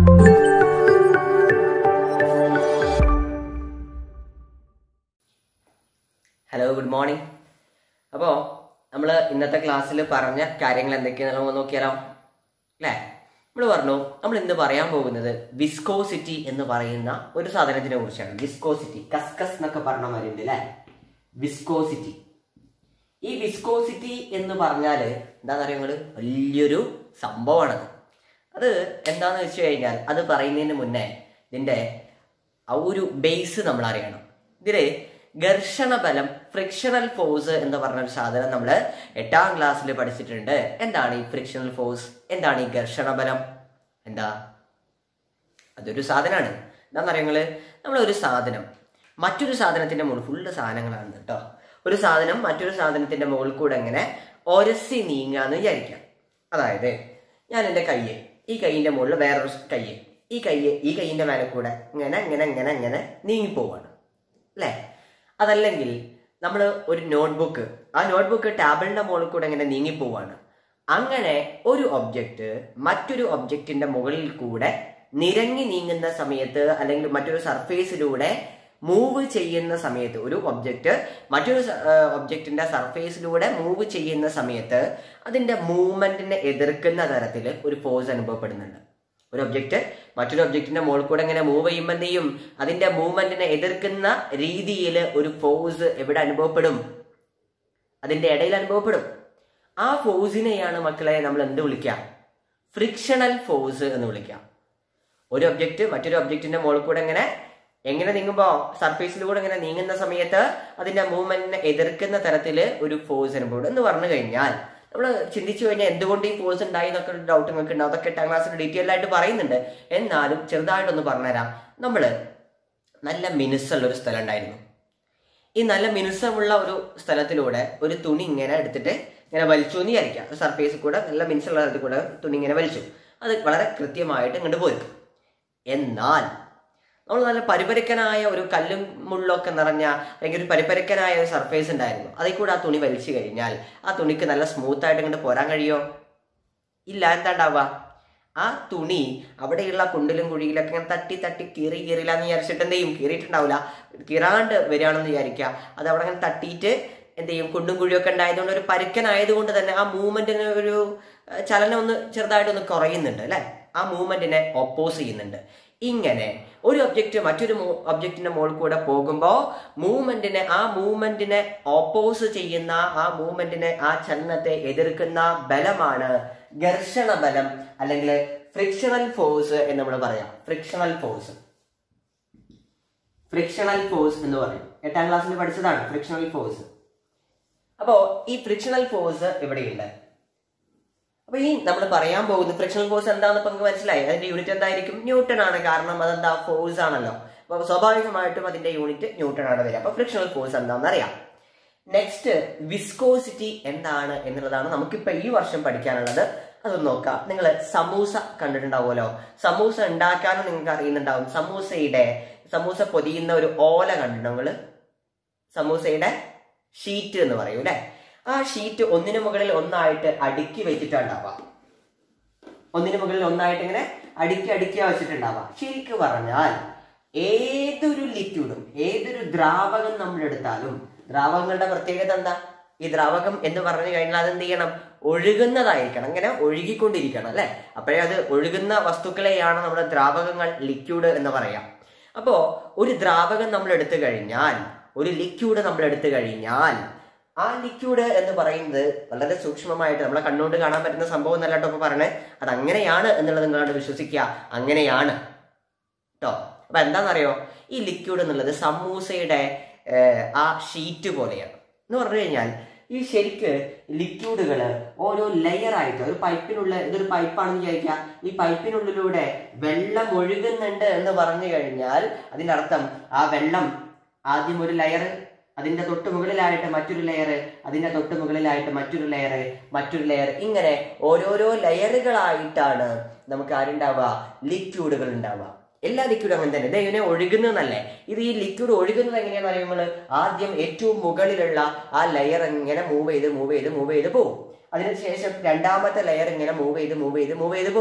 hello good morning അപ്പോൾ നമ്മൾ ഇന്നത്തെ ക്ലാസ്സിൽ പറഞ്ഞ കാര്യങ്ങൾ എന്തൊക്കെയാണെന്ന് നമുക്ക് നോക്കിയാലോ അല്ലേ നമ്മൾ പറഞ്ഞു നമ്മൾ ഇന്ന് പറയാൻ പോകുന്നത് വിസ്കോസിറ്റി എന്ന് പറയുന്ന ഒരു സാധനത്തിനെ കുറിച്ചാണ് വിസ്കോസിറ്റി കസ്കസ് എന്നൊക്കെ പറഞ്ഞ മാതിരി ഉണ്ട് അല്ലേ വിസ്കോസിറ്റി ഈ വിസ്കോസിറ്റി എന്ന് പറഞ്ഞാൽ എന്താണെന്ന് അറിയുന്നത് വലിയൊരു സംഭവമാണത് അത് എന്താണെന്ന് വെച്ച് കഴിഞ്ഞാൽ അത് പറയുന്നതിന് മുന്നേ ഇതിൻ്റെ ആ ഒരു ബേസ് നമ്മൾ അറിയണം ഇതില് ഘർഷണ ബലം ഫ്രിക്ഷണൽ ഫോഴ്സ് എന്ന് പറഞ്ഞ ഒരു സാധനം നമ്മൾ എട്ടാം ക്ലാസ്സിൽ പഠിച്ചിട്ടുണ്ട് എന്താണ് ഈ ഫ്രിക്ഷണൽ ഫോഴ്സ് എന്താണ് ഈ ഘർഷണ ബലം എന്താ അതൊരു സാധനമാണ് എന്താണെന്ന് അറിയങ്ങള് നമ്മളൊരു സാധനം മറ്റൊരു സാധനത്തിന്റെ മുകളിൽ ഫുള്ള് സാധനങ്ങളാണ് കേട്ടോ ഒരു സാധനം മറ്റൊരു സാധനത്തിന്റെ മുകളിൽ കൂടെ എങ്ങനെ ഒരസി നീങ്ങാന്ന് വിചാരിക്കാം അതായത് ഞാൻ എൻ്റെ കയ്യ് ഈ കൈയിന്റെ മുകളിൽ വേറൊരു കയ്യ് ഈ കയ്യ് ഈ കൈയിന്റെ മേലെ കൂടെ ഇങ്ങനെ ഇങ്ങനെ ഇങ്ങനെ ഇങ്ങനെ നീങ്ങിപ്പോവാണ് അല്ലേ അതല്ലെങ്കിൽ നമ്മൾ ഒരു നോട്ട്ബുക്ക് ആ നോട്ട്ബുക്ക് ടാബിളിന്റെ മുകളിൽ കൂടെ ഇങ്ങനെ നീങ്ങിപ്പോവാണ് അങ്ങനെ ഒരു ഒബ്ജക്റ്റ് മറ്റൊരു ഒബ്ജക്റ്റിന്റെ മുകളിൽ കൂടെ നിരങ്ങി നീങ്ങുന്ന സമയത്ത് അല്ലെങ്കിൽ മറ്റൊരു സർഫേസിലൂടെ മൂവ് ചെയ്യുന്ന സമയത്ത് ഒരു ഒബ്ജക്റ്റ് മറ്റൊരു ഒബ്ജക്റ്റിന്റെ സർഫേസിലൂടെ മൂവ് ചെയ്യുന്ന സമയത്ത് അതിന്റെ മൂവ്മെന്റിനെ എതിർക്കുന്ന തരത്തിൽ ഒരു ഫോഴ്സ് അനുഭവപ്പെടുന്നുണ്ട് ഒരു ഒബ്ജക്റ്റ് മറ്റൊരു ഒബ്ജക്റ്റിന്റെ മുകളിൽ കൂടെ ഇങ്ങനെ മൂവ് ചെയ്യുമ്പോൾ എന്ത് ചെയ്യും അതിന്റെ മൂവ്മെന്റിനെ എതിർക്കുന്ന രീതിയിൽ ഒരു ഫോഴ്സ് എവിടെ അനുഭവപ്പെടും അതിന്റെ ഇടയിൽ അനുഭവപ്പെടും ആ ഫോഴ്സിനെയാണ് മക്കളെ നമ്മൾ എന്ത് വിളിക്കാം ഫ്രിക്ഷണൽ ഫോഴ്സ് എന്ന് വിളിക്കാം ഒരു ഒബ്ജക്റ്റ് മറ്റൊരു ഒബ്ജക്റ്റിന്റെ മുകളിൽ കൂടെ ഇങ്ങനെ എങ്ങനെ നീങ്ങുമ്പോൾ സർഫേസിലൂടെ ഇങ്ങനെ നീങ്ങുന്ന സമയത്ത് അതിന്റെ മൂവ്മെന്റിനെ എതിർക്കുന്ന തരത്തിൽ ഒരു ഫോഴ്സ് അനുഭവപ്പെടും എന്ന് പറഞ്ഞു കഴിഞ്ഞാൽ നമ്മൾ ചിന്തിച്ചു കഴിഞ്ഞാൽ എന്തുകൊണ്ട് ഈ ഫോഴ്സ് ഉണ്ടായി എന്നൊക്കെ ഒരു ഡൗട്ട് നിങ്ങൾക്ക് ഉണ്ടാവും അതൊക്കെ എട്ടാം ക്ലാസ്സിൽ ഡീറ്റെയിൽ ആയിട്ട് പറയുന്നുണ്ട് എന്നാലും ചെറുതായിട്ടൊന്ന് പറഞ്ഞുതരാം നമ്മൾ നല്ല മിനുസുള്ള ഒരു സ്ഥലം ഉണ്ടായിരുന്നു ഈ നല്ല മിനുസമുള്ള ഒരു സ്ഥലത്തിലൂടെ ഒരു തുണി ഇങ്ങനെ എടുത്തിട്ട് ഇങ്ങനെ വലിച്ചു എന്ന് വിചാരിക്കാം സർഫേസിൽ കൂടെ നല്ല മിനുസുള്ള സ്ഥലത്തിൽ കൂടെ തുണി ഇങ്ങനെ വലിച്ചു അത് വളരെ കൃത്യമായിട്ട് ഇങ്ങോട്ട് പോരും എന്നാൽ നമ്മൾ നല്ല പരിപരക്കനായ ഒരു കല്ലും മുള്ളൊക്കെ നിറഞ്ഞ അല്ലെങ്കിൽ ഒരു പരിപരക്കനായ ഒരു സർഫേസ് ഉണ്ടായിരുന്നു അതിൽ കൂടെ ആ തുണി വലിച്ചു കഴിഞ്ഞാൽ ആ തുണിക്ക് നല്ല സ്മൂത്ത് ആയിട്ട് ഇങ്ങോട്ട് പോരാൻ കഴിയോ ഇല്ല എന്താ ഉണ്ടാവുക ആ തുണി അവിടെയുള്ള കുണ്ടിലും കുഴിയിലൊക്കെ ഇങ്ങനെ തട്ടി തട്ടി കീറി കീറില്ല എന്ന് വിചാരിച്ചിട്ട് എന്ത് ചെയ്യും കീറിയിട്ടുണ്ടാവില്ല കീറാണ്ട് വരികയാണെന്ന് വിചാരിക്കുക അത് അവിടെ അങ്ങനെ തട്ടിയിട്ട് എന്ത് ചെയ്യും കുണ്ടും കുഴിയൊക്കെ ഉണ്ടായതുകൊണ്ട് ഒരു പരുക്കനായതുകൊണ്ട് തന്നെ ആ മൂവ്മെന്റിന് ഒരു ചലനം ഒന്ന് ചെറുതായിട്ടൊന്ന് കുറയുന്നുണ്ട് അല്ലെ ആ മൂവ്മെന്റിനെ ഒപ്പോസ് ചെയ്യുന്നുണ്ട് ഇങ്ങനെ ഒരു ഒബ്ജക്റ്റ് മറ്റൊരു ഒബ്ജക്റ്റിന്റെ മുകളിൽ കൂടെ പോകുമ്പോൾ മൂവ്മെന്റിനെ ആ മൂവ്മെന്റിനെ ഓപ്പോസ് ചെയ്യുന്ന ആ മൂവ്മെന്റിനെ ആ ചലനത്തെ എതിർക്കുന്ന ബലമാണ് ഘർഷണ ബലം അല്ലെങ്കിൽ ഫ്രിക്ഷണൽ ഫോഴ്സ് എന്ന് നമ്മൾ പറയാം ഫ്രിക്ഷണൽ ഫോഴ്സ് ഫ്രിക്ഷണൽ ഫോഴ്സ് എന്ന് പറയും എട്ടാം ക്ലാസ്സിൽ പഠിച്ചതാണ് ഫ്രിക്ഷണൽ ഫോഴ്സ് അപ്പോ ഈ ഫ്രിക്ഷണൽ ഫോഴ്സ് ഇവിടെയുണ്ട് അപ്പൊ ഈ നമ്മൾ പറയാൻ പോകുന്ന ഫ്രിക്ഷണൽ ഫോഴ്സ് എന്താണെന്ന് ഇപ്പൊ നിങ്ങൾക്ക് മനസ്സിലായി അതിന്റെ യൂണിറ്റ് എന്തായിരിക്കും ന്യൂട്ടൺ ആണ് കാരണം അതെന്താ ഫോഴ്സ് ആണല്ലോ അപ്പൊ സ്വാഭാവികമായിട്ടും അതിന്റെ യൂണിറ്റ് ന്യൂട്ടൺ ആണ് വരിക അപ്പൊ ഫ്രിക്ഷണൽ ഫോഴ്സ് എന്താണെന്ന് അറിയാം നെക്സ്റ്റ് വിസ്കോസിറ്റി എന്താണ് എന്നുള്ളതാണ് നമുക്കിപ്പോ ഈ വർഷം പഠിക്കാനുള്ളത് അത് നോക്കാം നിങ്ങൾ സമൂസ കണ്ടിട്ടുണ്ടാവുമല്ലോ സമൂസ ഉണ്ടാക്കാനും നിങ്ങൾക്ക് അറിയുന്നുണ്ടാവും സമൂസയുടെ സമൂസ പൊതിയുന്ന ഒരു ഓല കണ്ടിട്ടുണ്ടോ നിങ്ങള് സമൂസയുടെ ഷീറ്റ് എന്ന് പറയും അല്ലെ ആ ഷീറ്റ് ഒന്നിനു മുകളിൽ ഒന്നായിട്ട് അടുക്കി വെച്ചിട്ടുണ്ടാവുക ഒന്നിനു മുകളിൽ ഒന്നായിട്ട് ഇങ്ങനെ അടുക്കി അടുക്കി വെച്ചിട്ടുണ്ടാവുക ശരിക്ക് പറഞ്ഞാൽ ഏതൊരു ലിക്വിഡും ഏതൊരു ദ്രാവകം നമ്മൾ എടുത്താലും ദ്രാവകങ്ങളുടെ പ്രത്യേകത എന്താ ഈ ദ്രാവകം എന്ന് പറഞ്ഞു കഴിഞ്ഞാൽ അത് എന്ത് ചെയ്യണം ഒഴുകുന്നതായിരിക്കണം ഇങ്ങനെ ഒഴുകിക്കൊണ്ടിരിക്കണം അല്ലെ അപ്പോഴേ അത് ഒഴുകുന്ന വസ്തുക്കളെയാണ് നമ്മുടെ ദ്രാവകങ്ങൾ ലിക്വിഡ് എന്ന് പറയാം അപ്പോ ഒരു ദ്രാവകം നമ്മൾ എടുത്തു കഴിഞ്ഞാൽ ഒരു ലിക്വിഡ് നമ്മൾ എടുത്തു കഴിഞ്ഞാൽ ആ ലിക്വിഡ് എന്ന് പറയുന്നത് വളരെ സൂക്ഷ്മമായിട്ട് നമ്മളെ കണ്ണുകൊണ്ട് കാണാൻ പറ്റുന്ന സംഭവം എന്നല്ല കേട്ടോ ഇപ്പൊ പറഞ്ഞേ അത് അങ്ങനെയാണ് എന്നുള്ളത് നിങ്ങളോട് വിശ്വസിക്കുക അങ്ങനെയാണ് കേട്ടോ അപ്പൊ എന്താണെന്നറിയോ ഈ ലിക്വിഡ് എന്നുള്ളത് സമൂസയുടെ ആ ഷീറ്റ് പോലെയാണ് എന്ന് പറഞ്ഞു കഴിഞ്ഞാൽ ഈ ശരിക്ക് ലിക്വിഡുകൾ ഓരോ ലെയർ ആയിട്ട് ഒരു പൈപ്പിനുള്ള ഇതൊരു പൈപ്പാണെന്ന് വിചാരിക്കുക ഈ പൈപ്പിനുള്ളിലൂടെ വെള്ളം ഒഴുകുന്നുണ്ട് എന്ന് പറഞ്ഞു കഴിഞ്ഞാൽ അതിന്റെ അർത്ഥം ആ വെള്ളം ആദ്യം ഒരു ലെയർ അതിന്റെ തൊട്ട് മുകളിലായിട്ട് മറ്റൊരു ലെയർ അതിന്റെ തൊട്ട് മുകളിലായിട്ട് മറ്റൊരു ലെയർ മറ്റൊരു ലെയർ ഇങ്ങനെ ഓരോരോ ലെയറുകളായിട്ടാണ് നമുക്ക് ആരുണ്ടാവുക ലിക്വിഡുകൾ ഉണ്ടാവുക എല്ലാ ലിക്വിഡും അങ്ങനെ തന്നെ ഇത് ഇങ്ങനെ ഒഴുകുന്നതല്ലേ ഇത് ഈ ലിക്വിഡ് ഒഴുകുന്നത് എങ്ങനെയാണെന്ന് അറിയുമ്പോൾ ആദ്യം ഏറ്റവും മുകളിലുള്ള ആ ലെയർ ഇങ്ങനെ മൂവ് ചെയ്ത് മൂവ് ചെയ്ത് മൂവ് ചെയ്ത് പോകും അതിനുശേഷം രണ്ടാമത്തെ ലെയർ ഇങ്ങനെ മൂവ് ചെയ്ത് മൂവ് ചെയ്ത് മൂവ് ചെയ്ത് പോകും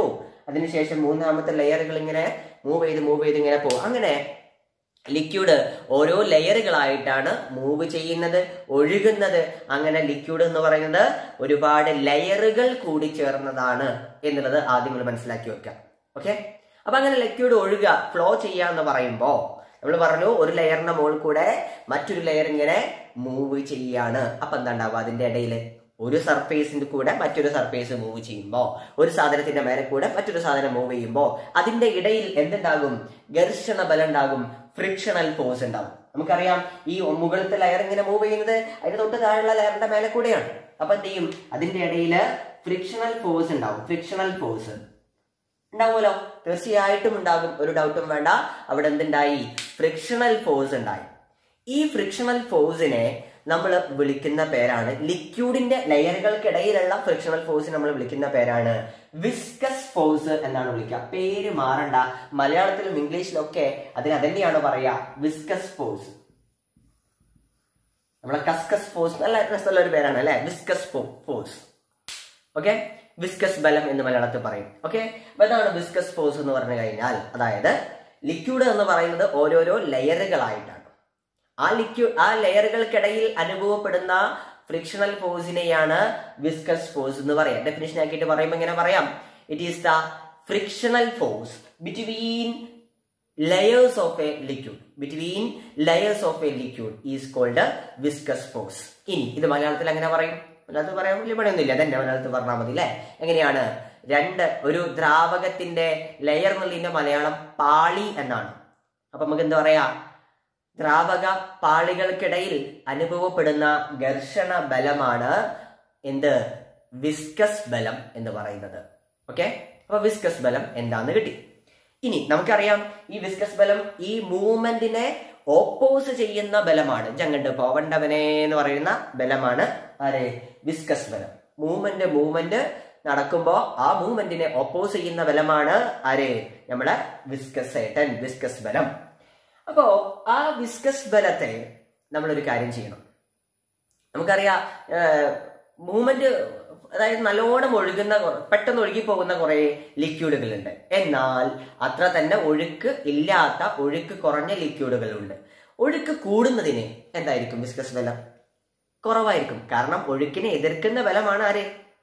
അതിനുശേഷം മൂന്നാമത്തെ ലെയറുകൾ ഇങ്ങനെ മൂവ് ചെയ്ത് മൂവ് ചെയ്ത് ഇങ്ങനെ പോകും അങ്ങനെ ലിക്വിഡ് ഓരോ ലെയറുകളായിട്ടാണ് മൂവ് ചെയ്യുന്നത് ഒഴുകുന്നത് അങ്ങനെ ലിക്വിഡ് എന്ന് പറയുന്നത് ഒരുപാട് ലെയറുകൾ കൂടി ചേർന്നതാണ് എന്നുള്ളത് ആദ്യം നിങ്ങൾ മനസ്സിലാക്കി വെക്കാം ഓക്കെ അപ്പൊ അങ്ങനെ ലിക്വിഡ് ഒഴുകുക ഫ്ലോ ചെയ്യുക എന്ന് പറയുമ്പോൾ നമ്മൾ പറഞ്ഞു ഒരു ലെയറിന്റെ മുകളിൽ കൂടെ മറ്റൊരു ലെയർ ഇങ്ങനെ മൂവ് ചെയ്യാണ് അപ്പൊ എന്താ ഉണ്ടാവുക അതിന്റെ ഇടയിൽ ഒരു സർഫേസിന്റെ കൂടെ മറ്റൊരു സർഫേസ് മൂവ് ചെയ്യുമ്പോൾ ഒരു സാധനത്തിന്റെ മേലെ കൂടെ മറ്റൊരു സാധനം മൂവ് ചെയ്യുമ്പോൾ അതിന്റെ ഇടയിൽ എന്തുണ്ടാകും ഘർഷണ ബലം ഉണ്ടാകും ഫ്രിക്ഷണൽ ഫോഴ്സ് ഉണ്ടാവും നമുക്കറിയാം ഈ മുകളിലത്തെ ലെയർ ഇങ്ങനെ മൂവ് ചെയ്യുന്നത് അതിന് തൊട്ട് താഴെയുള്ള ലെയറിന്റെ മേലെ കൂടെയാണ് അപ്പൊ എന്ത് ചെയ്യും അതിന്റെ ഇടയിൽ ഫ്രിക്ഷണൽ ഫോഴ്സ് ഉണ്ടാവും ഫ്രിക്ഷണൽ ഫോഴ്സ് ഉണ്ടാവുമല്ലോ തീർച്ചയായിട്ടും ഉണ്ടാകും ഒരു ഡൗട്ടും വേണ്ട അവിടെ എന്തുണ്ടായി ഫ്രിക്ഷണൽ ഫോഴ്സ് ഉണ്ടായി ഈ ഫ്രിക്ഷണൽ ഫോഴ്സിനെ നമ്മൾ വിളിക്കുന്ന പേരാണ് ലിക്വിഡിന്റെ ലെയറുകൾക്കിടയിലുള്ള ഫ്രിക്ഷണൽ ഫോഴ്സ് നമ്മൾ വിളിക്കുന്ന പേരാണ് വിസ്കസ് ഫോഴ്സ് എന്നാണ് വിളിക്കുക പേര് മാറണ്ട മലയാളത്തിലും ഇംഗ്ലീഷിലും ഒക്കെ അതിന് അതന്നെയാണ് പറയാ വിസ്കസ് ഫോഴ്സ് നമ്മളെ കസ്കസ് ഫോഴ്സ് നല്ല രസമുള്ള ഒരു പേരാണ് അല്ലെ വിസ്കസ് ഫോഴ്സ് ഓക്കെ വിസ്കസ് ബലം എന്ന് മലയാളത്തിൽ പറയും ഓക്കെ അപ്പൊ അതാണ് വിസ്കസ് ഫോഴ്സ് എന്ന് പറഞ്ഞു കഴിഞ്ഞാൽ അതായത് ലിക്വിഡ് എന്ന് പറയുന്നത് ഓരോരോ ലെയറുകളായിട്ടാണ് ആ ലിക്വിഡ് ആ ലെയറുകൾക്കിടയിൽ അനുഭവപ്പെടുന്ന ഫ്രിക്ഷണൽ ഫോഴ്സിനെയാണ് വിസ്കസ് ഫോഴ്സ് എന്ന് പറയാം ഡെഫിനേഷൻ ആക്കിയിട്ട് പറയുമ്പോൾ എങ്ങനെ പറയാം it is the frictional force between layers of a liquid between layers of a liquid is called a viscous force ഇനി ഇത് മലയാളത്തിൽ എങ്ങനെ പറയും മലയാളത്തിൽ പറയാൻ വലിയ പണിയൊന്നുമില്ല അതെന്നെ മലയാളത്തിൽ പറഞ്ഞാൽ മതി അല്ലേ എങ്ങനെയാണ് രണ്ട് ഒരു ദ്രാവകത്തിന്റെ ലെയർ എന്നുള്ളതിന്റെ മലയാളം പാളി എന്നാണ് അപ്പൊ നമുക്ക് എന്താ പറയാ ദ്രാവക പാളികൾക്കിടയിൽ അനുഭവപ്പെടുന്ന ഘർഷണ ബലമാണ് എന്ത് വിസ്കസ് ബലം എന്ന് പറയുന്നത് ഓക്കെ അപ്പൊ വിസ്കസ് ബലം എന്താന്ന് കിട്ടി ഇനി നമുക്കറിയാം ഈ വിസ്കസ് ബലം ഈ മൂവ്മെന്റിനെ ഓപ്പോസ് ചെയ്യുന്ന ബലമാണ് ജങ്ങണ്ട് പോവണ്ടവനെ എന്ന് പറയുന്ന ബലമാണ് ആരെ വിസ്കസ് ബലം മൂവ്മെന്റ് മൂവ്മെന്റ് നടക്കുമ്പോൾ ആ മൂവ്മെന്റിനെ ഓപ്പോസ് ചെയ്യുന്ന ബലമാണ് ആരെ നമ്മുടെ വിസ്കസ് ഏട്ടൻ വിസ്കസ് ബലം അപ്പോ ആ വിസ്കസ് ബലത്തെ നമ്മളൊരു കാര്യം ചെയ്യണം നമുക്കറിയാം മൂവ്മെന്റ് അതായത് നല്ലോണം ഒഴുകുന്ന കൊ- പെട്ടെന്ന് ഒഴുകി പോകുന്ന കുറെ ലിക്വിഡുകളുണ്ട് എന്നാൽ അത്ര തന്നെ ഒഴുക്ക് ഇല്ലാത്ത ഒഴുക്ക് കുറഞ്ഞ ലിക്വിഡുകളുണ്ട് ഒഴുക്ക് കൂടുന്നതിന് എന്തായിരിക്കും വിസ്കസ് ബലം കുറവായിരിക്കും കാരണം ഒഴുക്കിനെ എതിർക്കുന്ന ബലമാണ് ആര്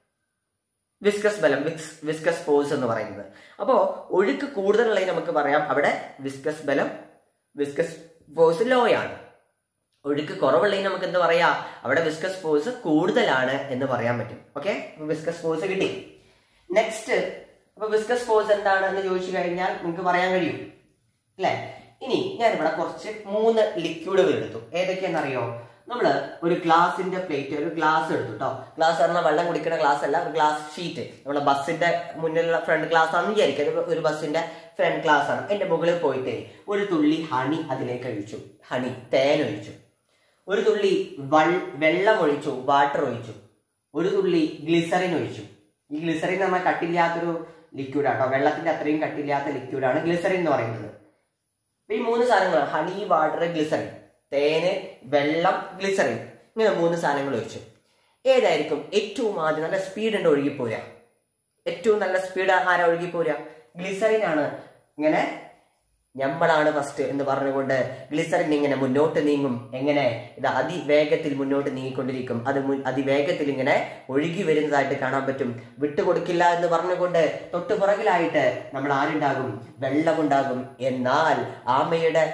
വിസ്കസ് ബലം വിക്സ് വിസ്കസ് ഫോഴ്സ് എന്ന് പറയുന്നത് അപ്പോ ഒഴുക്ക് കൂടുതലുള്ളത് നമുക്ക് പറയാം അവിടെ വിസ്കസ് ബലം വിസ്കസ് ഫോഴ്സ് ലോ ആണ് ഒഴുക്ക് കുറവുള്ളതിന് നമുക്ക് എന്ത് പറയാ അവിടെ വിസ്കസ് ഫോഴ്സ് കൂടുതലാണ് എന്ന് പറയാൻ പറ്റും ഓക്കെ വിസ്കസ് ഫോഴ്സ് കിട്ടി നെക്സ്റ്റ് അപ്പൊ വിസ്കസ് ഫോഴ്സ് എന്താണ് എന്ന് ചോദിച്ചു കഴിഞ്ഞാൽ നിങ്ങൾക്ക് പറയാൻ കഴിയും അല്ലെ ഇനി ഞാനിവിടെ കുറച്ച് മൂന്ന് ലിക്വിഡുകൾ എടുത്തു ഏതൊക്കെയാണെന്നറിയോ നമ്മൾ ഒരു ഗ്ലാസിന്റെ പ്ലേറ്റ് ഒരു ഗ്ലാസ് എടുത്തു കേട്ടോ ഗ്ലാസ് പറഞ്ഞാൽ വെള്ളം കുടിക്കുന്ന ഗ്ലാസ് അല്ല ഒരു ഗ്ലാസ് ഷീറ്റ് നമ്മുടെ ബസ്സിന്റെ മുന്നിലുള്ള ഫ്രണ്ട് ഗ്ലാസ് ആണെന്ന് വിചാരിക്കുക ഇത് ഒരു ബസ്സിന്റെ ഫ്രണ്ട് ഗ്ലാസ് ആണ് എന്റെ മുകളിൽ പോയിട്ട് ഒരു തുള്ളി ഹണി അതിലേക്ക് ഒഴിച്ചു ഹണി തേൻ ഒഴിച്ചു ഒരു തുള്ളി വൾ- വെള്ളം ഒഴിച്ചു വാട്ടർ ഒഴിച്ചു ഒരു തുള്ളി ഗ്ലിസറിൻ ഒഴിച്ചു ഈ ഗ്ലിസറിൻ എന്ന് പറഞ്ഞാൽ കട്ടില്ലാത്തൊരു ലിക്വിഡ് ആട്ടോ വെള്ളത്തിന്റെ അത്രയും കട്ടില്ലാത്ത ലിക്വിഡാണ് ഗ്ലിസറിൻ എന്ന് പറയുന്നത് അപ്പൊ ഈ മൂന്ന് സാധനങ്ങൾ ഹണി വാട്ടർ ഗ്ലിസറിൻ തേന് വെള്ളം ഗ്ലിസറിൻ ഇങ്ങനെ മൂന്ന് സാധനങ്ങൾ ഒഴിച്ചു ഏതായിരിക്കും ഏറ്റവും ആദ്യം നല്ല സ്പീഡ് ഉണ്ട് ഒഴുകിപ്പോരാ ഏറ്റവും നല്ല സ്പീഡ് ആരാ ഒഴുകിപ്പോരാ ഗ്ലിസറിൻ ആണ് ഇങ്ങനെ ഞമ്മളാണ് ഫസ്റ്റ് എന്ന് പറഞ്ഞുകൊണ്ട് ഗ്ലിസറിൻ ഇങ്ങനെ മുന്നോട്ട് നീങ്ങും എങ്ങനെ ഇത് അതിവേഗത്തിൽ മുന്നോട്ട് നീങ്ങിക്കൊണ്ടിരിക്കും അത് മുൻ- അതിവേഗത്തിൽ ഇങ്ങനെ ഒഴുകി വരുന്നതായിട്ട് കാണാൻ പറ്റും വിട്ടുകൊടുക്കില്ല എന്ന് പറഞ്ഞുകൊണ്ട് തൊട്ടു പുറകിലായിട്ട് നമ്മൾ ആരുണ്ടാകും വെള്ളമുണ്ടാകും എന്നാൽ ആമയുടെ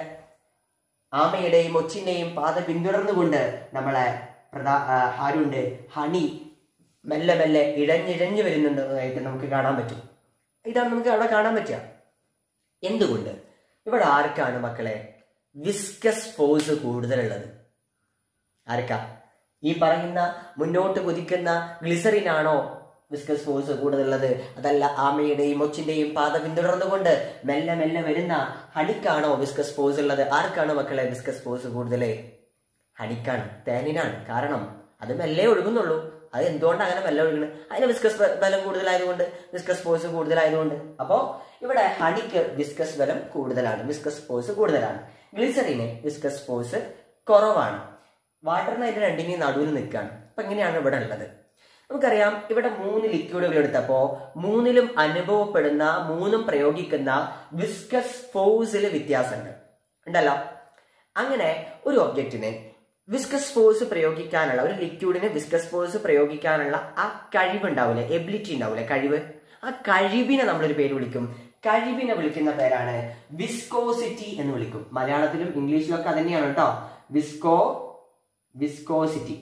ആമയുടെയും ഒച്ചിന്റെയും പാത പിന്തുടർന്നുകൊണ്ട് നമ്മളെ പ്രധാ ആ, ആരുണ്ട് ഹണി മെല്ലെ മെല്ലെ ഇഴഞ്ഞിഴഞ്ഞു വരുന്നുണ്ടതായിട്ട് നമുക്ക് കാണാൻ പറ്റും ഇതാണ് നമുക്ക് അവിടെ കാണാൻ പറ്റുക എന്തുകൊണ്ട് ഇവിടെ ആർക്കാണ് മക്കളെ വിസ്കസ് ഫോഴ്സ് കൂടുതലുള്ളത് ആർക്കാ ഈ പറയുന്ന മുന്നോട്ട് കുതിക്കുന്ന ഗ്ലിസറിനാണോ വിസ്കസ് ഫോഴ്സ് കൂടുതലുള്ളത് അതല്ല ആമയുടെയും ഒച്ചിന്റെയും പാത പിന്തുടർന്നുകൊണ്ട് മെല്ലെ മെല്ലെ വരുന്ന ഹണിക്കാണോ വിസ്കസ് ഫോഴ്സ് ഉള്ളത് ആർക്കാണ് മക്കളെ വിസ്കസ് ഫോഴ്സ് കൂടുതൽ ഹണിക്കാണ് തേനിനാണ് കാരണം അത് മെല്ലെ ഒഴുകുന്നുള്ളൂ അത് എന്തുകൊണ്ട് അങ്ങനെ മെല്ലെ ഒഴുകുന്നത് അതിന് വിസ്കസ് ബ- ബലം കൂടുതലായതുകൊണ്ട് വിസ്കസ് ഫോഴ്സ് കൂടുതലായതുകൊണ്ട് അപ്പോ ഇവിടെ ഹണിക്ക് വിസ്കസ് ബലം കൂടുതലാണ് വിസ്കസ് ഫോഴ്സ് കൂടുതലാണ് ഗ്ലിസറിന് വിസ്കസ് ഫോഴ്സ് കുറവാണ് വാട്ടറിന് അതിന്റെ രണ്ടിനെയും നടുവിൽ നിൽക്കുകയാണ് അപ്പൊ എങ്ങനെയാണ് ഇവിടെ ഉള്ളത് നമുക്കറിയാം ഇവിടെ മൂന്ന് ലിക്വിഡുകൾ എടുത്തപ്പോ മൂന്നിലും അനുഭവപ്പെടുന്ന മൂന്നും പ്രയോഗിക്കുന്ന വിസ്കസ് ഫോഴ്സിൽ വ്യത്യാസമുണ്ട് ഉണ്ടല്ലോ അങ്ങനെ ഒരു ഒബ്ജക്റ്റിന് വിസ്കസ് ഫോഴ്സ് പ്രയോഗിക്കാനുള്ള ഒരു ലിക്വിഡിന് വിസ്കസ് ഫോഴ്സ് പ്രയോഗിക്കാനുള്ള ആ കഴിവ് ഉണ്ടാവില്ലേ എബിലിറ്റി ഉണ്ടാവില്ലേ കഴിവ് ആ കഴിവിനെ നമ്മളൊരു പേര് വിളിക്കും കഴിവിനെ വിളിക്കുന്ന പേരാണ് വിസ്കോസിറ്റി എന്ന് വിളിക്കും മലയാളത്തിലും ഇംഗ്ലീഷിലും ഒക്കെ തന്നെയാണ് കേട്ടോ visco viscosity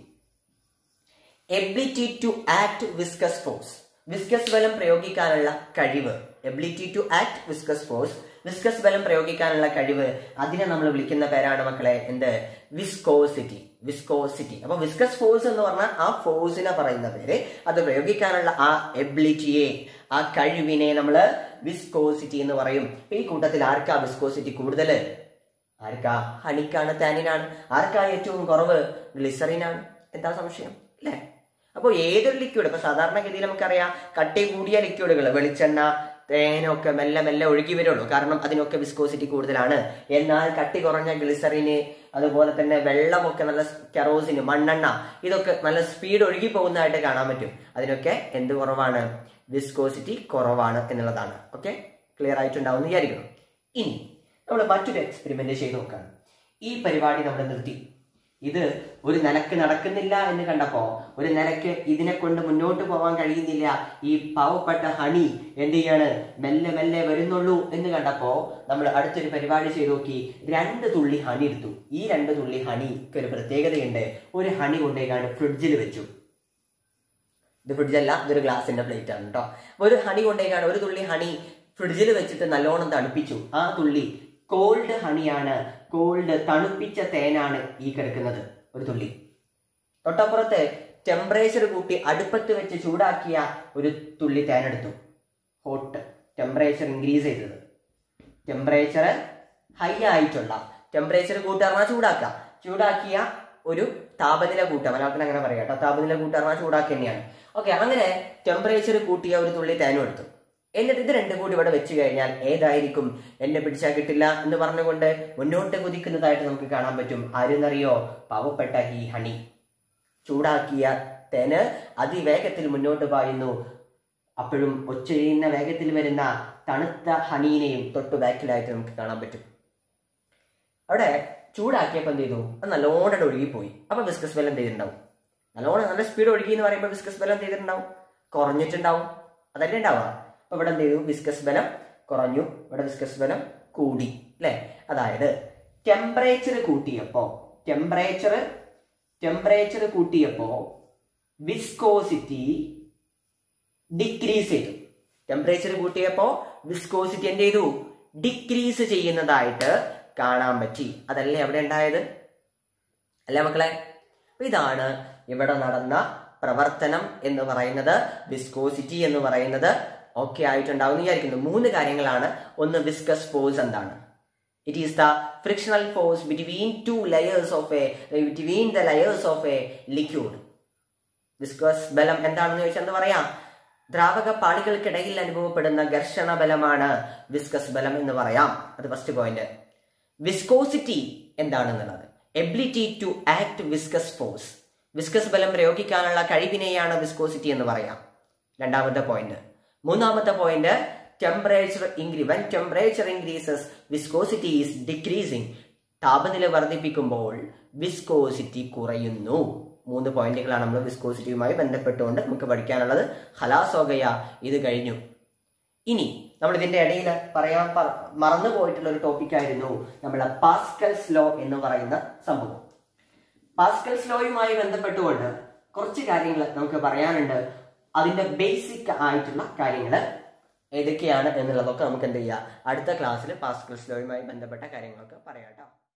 ability to act viscous force viscous ബലം പ്രയോഗിക്കാനുള്ള കഴിവ് ability to act viscous force viscous ബലം പ്രയോഗിക്കാനുള്ള കഴിവ് അതിനെ നമ്മൾ വിളിക്കുന്ന പേരാണ് മക്കളെ എന്ത് വിസ്കോസിറ്റി വിസ്കോസിറ്റി അപ്പൊ വിസ്കസ് ഫോഴ്സ് എന്ന് പറഞ്ഞാൽ ആ ഫോഴ്സിനെ പറയുന്ന പേര് അത് പ്രയോഗിക്കാനുള്ള ആ എബിലിറ്റിയെ ആ കഴിവിനെ നമ്മൾ വിസ്കോസിറ്റി എന്ന് പറയും ഇപ്പൊ ഈ കൂട്ടത്തിൽ ആർക്കാ വിസ്കോസിറ്റി കൂടുതൽ ആർക്കാ ഹണിക്കാണ് താനിനാണ് ആർക്കാ ഏറ്റവും കുറവ് ഗ്ലിസറിനാണ് എന്താ സംശയം അല്ലേ അപ്പോൾ ഏതൊരു ലിക്വിഡ് ഇപ്പൊ സാധാരണഗതിയിൽ നമുക്കറിയാം കട്ടി കൂടിയ ലിക്വിഡുകൾ വെളിച്ചെണ്ണ തേനൊക്കെ മെല്ലെ മെല്ലെ ഒഴുകി വരുള്ളൂ കാരണം അതിനൊക്കെ വിസ്കോസിറ്റി കൂടുതലാണ് എന്നാൽ കട്ടി കുറഞ്ഞ ഗ്ലിസറിന് അതുപോലെ തന്നെ വെള്ളമൊക്കെ നല്ല കെറോസിന് മണ്ണെണ്ണ ഇതൊക്കെ നല്ല സ്പീഡ് ഒഴുകി പോകുന്നതായിട്ട് കാണാൻ പറ്റും അതിനൊക്കെ എന്ത് കുറവാണ് വിസ്കോസിറ്റി കുറവാണ് എന്നുള്ളതാണ് ഓക്കെ ക്ലിയർ ആയിട്ടുണ്ടാവും എന്ന് വിചാരിക്കണം ഇനി നമ്മൾ മറ്റൊരു എക്സ്പെരിമെന്റ് ചെയ്ത് നോക്കാം ഈ പരിപാടി നമ്മൾ നിർത്തി ഇത് ഒരു നിലക്ക് നടക്കുന്നില്ല എന്ന് കണ്ടപ്പോ ഒരു നിലക്ക് ഇതിനെ കൊണ്ട് മുന്നോട്ട് പോകാൻ കഴിയുന്നില്ല ഈ പാവപ്പെട്ട ഹണി എന്ത് ചെയ്യാണ് മെല്ലെ മെല്ലെ വരുന്നുള്ളൂ എന്ന് കണ്ടപ്പോ നമ്മൾ അടുത്തൊരു പരിപാടി ചെയ്ത് നോക്കി രണ്ട് തുള്ളി ഹണി എടുത്തു ഈ രണ്ട് തുള്ളി ഹണിക്ക് ഒരു പ്രത്യേകതയുണ്ട് ഒരു ഹണി കൊണ്ടേക്കാണ് ഫ്രിഡ്ജിൽ വെച്ചു ഇത് ഫ്രിഡ്ജല്ല ഇതൊരു ഗ്ലാസിന്റെ പ്ലേറ്റ് ആണ് കേട്ടോ ഒരു ഹണി കൊണ്ടേക്കാണ് ഒരു തുള്ളി ഹണി ഫ്രിഡ്ജിൽ വെച്ചിട്ട് നല്ലോണം തണുപ്പിച്ചു ആ തുള്ളി കോൾഡ് ഹണിയാണ് കോൾഡ് തണുപ്പിച്ച തേനാണ് ഈ കിടക്കുന്നത് ഒരു തുള്ളി തൊട്ടപ്പുറത്ത് ടെമ്പറേച്ചർ കൂട്ടി അടുപ്പത്ത് വെച്ച് ചൂടാക്കിയ ഒരു തുള്ളി തേനെടുത്തു ഹോട്ട് ടെമ്പറേച്ചർ ഇൻക്രീസ് ചെയ്തത് ടെമ്പറേച്ചർ ഹൈ ആയിട്ടുള്ള ടെമ്പറേച്ചർ കൂട്ടുക ചൂടാക്കുക ചൂടാക്കിയ ഒരു താപനില കൂട്ടുക മലയാളത്തിൽ അങ്ങനെ പറയാം കേട്ടോ താപനില കൂട്ടുക ചൂടാക്കുക തന്നെയാണ് ഓക്കെ അങ്ങനെ ടെമ്പറേച്ചർ കൂട്ടിയ ഒരു തുള്ളി തേനും എടുത്തു എന്നിട്ട് ഇത് രണ്ടും കൂടി ഇവിടെ വെച്ച് കഴിഞ്ഞാൽ ഏതായിരിക്കും എന്നെ പിടിച്ചാൽ കിട്ടില്ല എന്ന് പറഞ്ഞുകൊണ്ട് മുന്നോട്ട് കുതിക്കുന്നതായിട്ട് നമുക്ക് കാണാൻ പറ്റും ആരെന്നറിയോ പാവപ്പെട്ട ഈ ഹണി ചൂടാക്കിയ തേന് അതിവേഗത്തിൽ മുന്നോട്ട് പായുന്നു അപ്പോഴും ഒച്ചയുന്ന വേഗത്തിൽ വരുന്ന തണുത്ത ഹണീനെയും തൊട്ട് ബാക്കിലായിട്ട് നമുക്ക് കാണാൻ പറ്റും അവിടെ ചൂടാക്കിയപ്പോൾ എന്ത് ചെയ്തു അത് നല്ലോണം ഒഴുകിപ്പോയി അപ്പൊ വിസ്കസ് വെല്ലം ചെയ്തിട്ടുണ്ടാവും നല്ലോണം നല്ല സ്പീഡ് ഒഴുകി എന്ന് പറയുമ്പോൾ വിസ്കസ് ബലം ചെയ്തിട്ടുണ്ടാവും കുറഞ്ഞിട്ടുണ്ടാവും അതല്ലേ ഉണ്ടാവുക അപ്പൊ ഇവിടെ എന്ത് ചെയ്തു വിസ്കസ് ബലം കുറഞ്ഞു ഇവിടെ വിസ്കസ് ബലം കൂടി അല്ലെ അതായത് ടെമ്പറേച്ചർ കൂട്ടിയപ്പോ ടെമ്പറേച്ചർ ടെമ്പറേച്ചർ കൂട്ടിയപ്പോ വിസ്കോസിറ്റി ഡിക്രീസ് ചെയ്തു ടെമ്പറേച്ചർ കൂട്ടിയപ്പോ വിസ്കോസിറ്റി എന്ത് ചെയ്തു ഡിക്രീസ് ചെയ്യുന്നതായിട്ട് കാണാൻ പറ്റി അതല്ലേ അവിടെ ഉണ്ടായത് അല്ലേ മക്കളെ അപ്പൊ ഇതാണ് ഇവിടെ നടന്ന പ്രവർത്തനം എന്ന് പറയുന്നത് വിസ്കോസിറ്റി എന്ന് പറയുന്നത് ഒക്കെ ആയിട്ടുണ്ടാവും വിചാരിക്കുന്നു മൂന്ന് കാര്യങ്ങളാണ് ഒന്ന് വിസ്കസ് ഫോഴ്സ് എന്താണ് it is the frictional force between two layers of a between the layers of a liquid viscous ബലം എന്താണെന്ന് ചോദിച്ചാൽ എന്താ പറയാ ദ്രാവക പാളികൾക്കിടയിൽ അനുഭവപ്പെടുന്ന ഘർഷണ ബലമാണ് വിസ്കസ് ബലം എന്ന് പറയാം അത് ഫസ്റ്റ് പോയിന്റ് വിസ്കോസിറ്റി എന്താണെന്നുള്ളത് ability to act viscous force viscous ബലം പ്രയോഗിക്കാനുള്ള കഴിവിനെയാണ് വിസ്കോസിറ്റി എന്ന് പറയാം രണ്ടാമത്തെ പോയിന്റ് മൂന്നാമത്തെ point temperature increase when temperature increases viscosity is decreasing താപനില വർദ്ധിപ്പിക്കുമ്പോൾ വിസ്കോസിറ്റി കുറയുന്നു മൂന്ന് പോയിന്റുകളാണ് നമ്മൾ വിസ്കോസിറ്റിയുമായി ബന്ധപ്പെട്ടുകൊണ്ട് നമുക്ക് പഠിക്കാനുള്ളത് ഹലാസോഗയ ഇത് കഴിഞ്ഞു ഇനി നമ്മൾ ഇതിന്റെ ഇടയിൽ പറയാൻ പ- മറന്നു പോയിട്ടുള്ള ഒരു ടോപ്പിക് ആയിരുന്നു നമ്മളെ പാസ്കൽസ് ലോ എന്ന് പറയുന്ന സംഭവം പാസ്കൽസ് ലോയുമായി ബന്ധപ്പെട്ടുകൊണ്ട് കുറച്ച് കാര്യങ്ങൾ നമുക്ക് പറയാനുണ്ട് അതിന്റെ ബേസിക് ആയിട്ടുള്ള കാര്യങ്ങൾ ഏതൊക്കെയാണ് എന്നുള്ളതൊക്കെ നമുക്ക് എന്ത് ചെയ്യാം അടുത്ത ക്ലാസ്സിൽ പാസ്കൽസ് ലോയുമായി ബന്ധപ്പെട്ട കാര്യങ്ങളൊക്കെ പറയാം കേട്ടോ